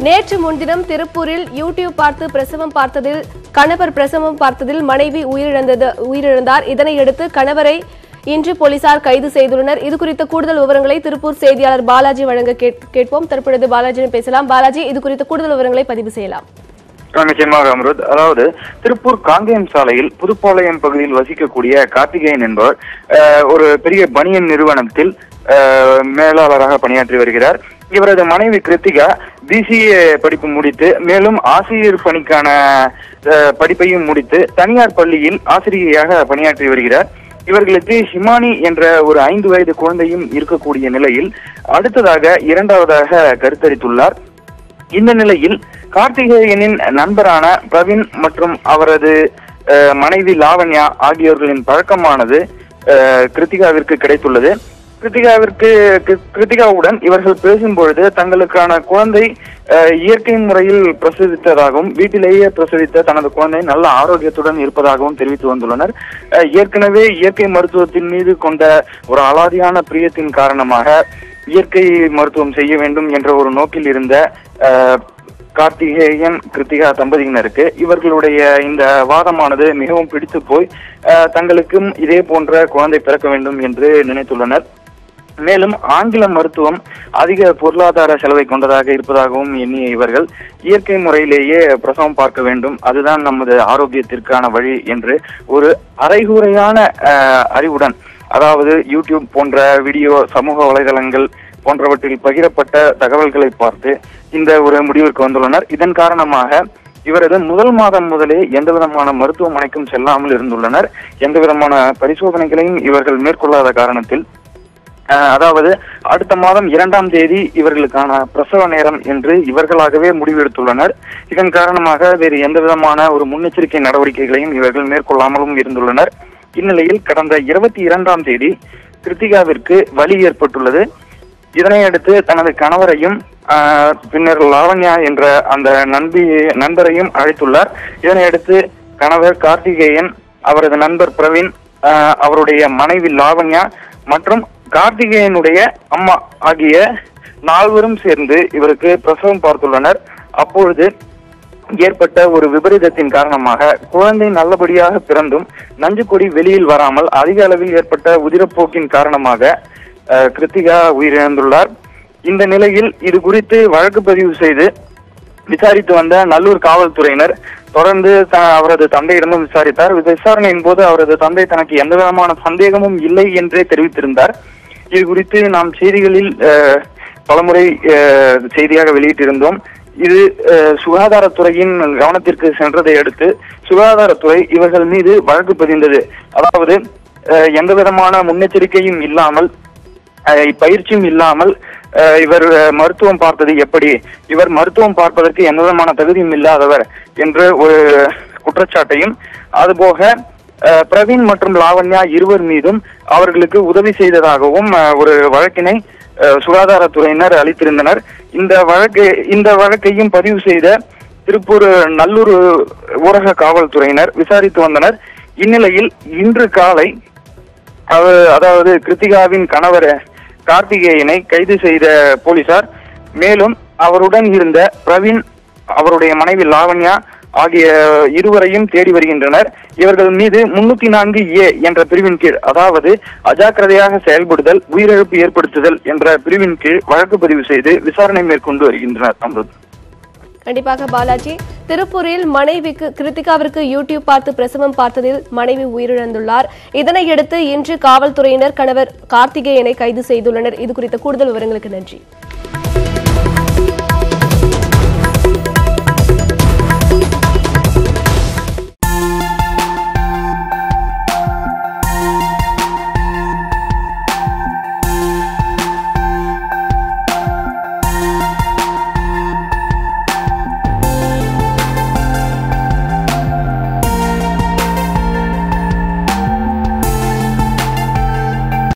நேற்று முன்தினம் திருப்பூரில் யூடியூப் பார்த்து பிரசவம் பார்த்ததில் கணவர் பிரசவம் பார்த்ததில் மனைவி உயிரிழந்தது உயிரிழந்தார் இதனையடுத்து கணவரை இன்று போலீசார் கைது செய்துள்ளனர் இது குறித்த கூடுதல் விவரங்களை திருப்பூர் செய்தியாளர் பாலாஜி வழங்க கேட்- கேட்போம் தற்பொழுது பாலாஜியிடம் பேசலாம் பாலாஜி இது குறித்த கூடுதல் விவரங்களை பதிவு செய்யலாம் ஆ, நிச்சயமாக அம்ருத் அதாவது திருப்பூர் காங்கேயம் சாலையில் புதுப்பாளையம் பகுதியில் வசிக்கக்கூடிய கார்த்திகேயன் என்பவர் அஹ், ஒரு பெரிய பனியன் நிறுவனத்தில் அஹ், மேலாளராக பணியாற்றி வருகிறார் இவரது மனைவி கிருத்திகா பிசிஏ படிப்பு முடித்து மேலும் ஆசிரியர் பணிக்கான அஹ், படிப்பையும் முடித்து தனியார் பள்ளியில் ஆசிரியையாக பணியாற்றி வருகிறார் இவர்களுக்கு ஹிமானி என்ற ஒரு ஐந்து வயது குழந்தையும் இருக்கக்கூடிய நிலையில் அடுத்ததாக இரண்டாவதாக கருத்தரித்துள்ளார் இந்த நிலையில் கார்த்திகேயனின் நண்பரான பிரவீன் மற்றும் அவரது அஹ், மனைவி லாவண்யா ஆகியோர்களின் பழக்கமானது அஹ், கிருத்திகாவிற்கு கிடைத்துள்ளது கிருத்திகாவிற்கு கி- கிருத்திகாவுடன் இவர்கள் பேசும்பொழுது தங்களுக்கான குழந்தை அஹ், இயற்கை முறையில் பிரசவித்ததாகவும் வீட்டிலேயே பிரசவித்த தனது குழந்தை நல்ல ஆரோக்கியத்துடன் இருப்பதாகவும் தெரிவித்து வந்துள்ளனர் அஹ், ஏற்கனவே இயற்கை மருத்துவத்தின் மீது கொண்ட ஒரு அலாதியான பிரியத்தின் காரணமாக இயற்கை மருத்துவம் செய்ய வேண்டும் என்ற ஒரு நோக்கில் இருந்த அஹ், கார்த்திகேயன் கிருத்திகா தம்பதியினருக்கு இவர்களுடைய இந்த வாதமானது மிகவும் பிடித்து போய் அஹ், தங்களுக்கும் இதே போன்ற குழந்தை பிறக்க வேண்டும் என்று நினைத்துள்ளனர் மேலும் ஆங்கில மருத்துவம் அதிக பொருளாதார செலவை கொண்டதாக இருப்பதாகவும் எண்ணிய இவர்கள் இயற்கை முறையிலேயே பிரசவம் பார்க்க வேண்டும் அதுதான் நமது ஆரோக்கியத்திற்கான வழி என்று ஒரு அரைகுறையான அஹ், அறிவுடன் அதாவது யூடியூப் போன்ற வீடியோ சமூக வலைதளங்கள் போன்றவற்றில் பகிரப்பட்ட தகவல்களை பார்த்து இந்த ஒரு முடிவிற்கு வந்துள்ளனர் இதன் காரணமாக இவரது முதல் மாதம் முதலே எந்த விதமான மருத்துவமனைக்கும் செல்லாமல் இருந்துள்ளனர் எந்த விதமான பரிசோதனைகளையும் இவர்கள் மேற்கொள்ளாத காரணத்தில் அஹ், அதாவது அடுத்த மாதம் இரண்டாம் தேதி இவர்களுக்கான பிரசவ நேரம் என்று இவர்களாகவே முடிவெடுத்துள்ளனர் இதன் காரணமாக வேறு எந்த விதமான ஒரு முன்னெச்சரிக்கை நடவடிக்கைகளையும் இவர்கள் மேற்கொள்ளாமலும் இருந்துள்ளனர் இந்நிலையில் கடந்த இருபத்தி இரண்டாம் தேதி கிருத்திகாவிற்கு வலி ஏற்பட்டுள்ளது இதனை அடுத்து தனது கணவரையும் ஆஹ், பின்னர் லாவண்யா என்ற அந்த நண்பி நண்பரையும் அழைத்துள்ளார் இதனை அடுத்து கணவர் கார்த்திகேயன் அவரது நண்பர் பிரவீன் ஆஹ், அவருடைய மனைவி லாவண்யா மற்றும் கார்த்திகேயனுடைய அம்மா ஆகிய நால்வரும் சேர்ந்து இவருக்கு பிரசவம் பார்த்துள்ளனர் அப்பொழுது ஏற்பட்ட ஒரு விபரீதத்தின் காரணமாக குழந்தை நல்லபடியாக பிறந்தும் நஞ்சுக்கொடி வெளியில் வராமல் அதிக அளவில் ஏற்பட்ட உதிரப்போக்கின் காரணமாக அஹ், கிருத்திகா உயிரிழந்துள்ளார் இந்த நிலையில் இது குறித்து வழக்கு பதிவு செய்து விசாரித்து வந்த நல்லூர் காவல்துறையினர் தொடர்ந்து த- அவரது தந்தையிடமும் விசாரித்தார் இந்த விசாரணையின் போது அவரது தந்தை தனக்கு எந்த விதமான சந்தேகமும் இல்லை என்றே தெரிவித்திருந்தார் இது குறித்து நாம் செய்திகளில் அஹ், பலமுறை அஹ், செய்தியாக வெளியிட்டிருந்தோம் இது அஹ், சுகாதாரத்துறையின் கவனத்திற்கு சென்றதை அடுத்து சுகாதாரத்துறை இவர்கள் மீது வழக்கு பதிந்தது அதாவது அஹ், எந்த விதமான முன்னெச்சரிக்கையும் இல்லாமல் அஹ், பயிற்சியும் இல்லாமல் அஹ், இவர் அஹ், மருத்துவம் பார்த்தது எப்படி இவர் மருத்துவம் பார்ப்பதற்கு எந்த விதமான தகுதியும் இல்லாதவர் என்ற ஒரு குற்றச்சாட்டையும் அதுபோக அஹ், பிரவீன் மற்றும் லாவண்யா இருவர் மீதும் அவர்களுக்கு உதவி செய்ததாகவும் அஹ், ஒரு வழக்கினை அஹ், சுகாதாரத்துறையினர் அளித்திருந்தனர் இந்த வழக்கு இந்த வழக்கையும் பதிவு செய்த திருப்பூர் நல்லூர் ஊரக காவல்துறையினர் விசாரித்து வந்தனர் இந்நிலையில் இன்று காலை அவர் அதாவது கிருத்திகாவின் கணவர் கார்த்திகேயனை கைது செய்த போலீசார் மேலும் அவருடன் இருந்த பிரவீன் அவருடைய மனைவி லாவண்யா ஆகிய இருவரையும் தேடி வருகின்றனர் இவர்கள் மீது முன்னூத்தி நான்கு ஏ என்ற பிரிவின் கீழ் அதாவது அஜாக்கிரதையாக செயல்படுதல் உயிரிழப்பு ஏற்படுத்துதல் என்ற பிரிவின் கீழ் வழக்கு பதிவு செய்து விசாரணை மேற்கொண்டு வருகின்றனர் அம்ருத் கண்டிப்பாக பாலாஜி திருப்பூரில் மனைவிக்கு கிருத்திகாவிற்கு யூடியூப் பார்த்து பிரசவம் பார்த்ததில் மனைவி உயிரிழந்துள்ளார் இதனையடுத்து இன்று காவல்துறையினர் கணவர் கார்த்திகேயனை கைது செய்துள்ளனர் இது குறித்த கூடுதல் விவரங்களுக்கு நன்றி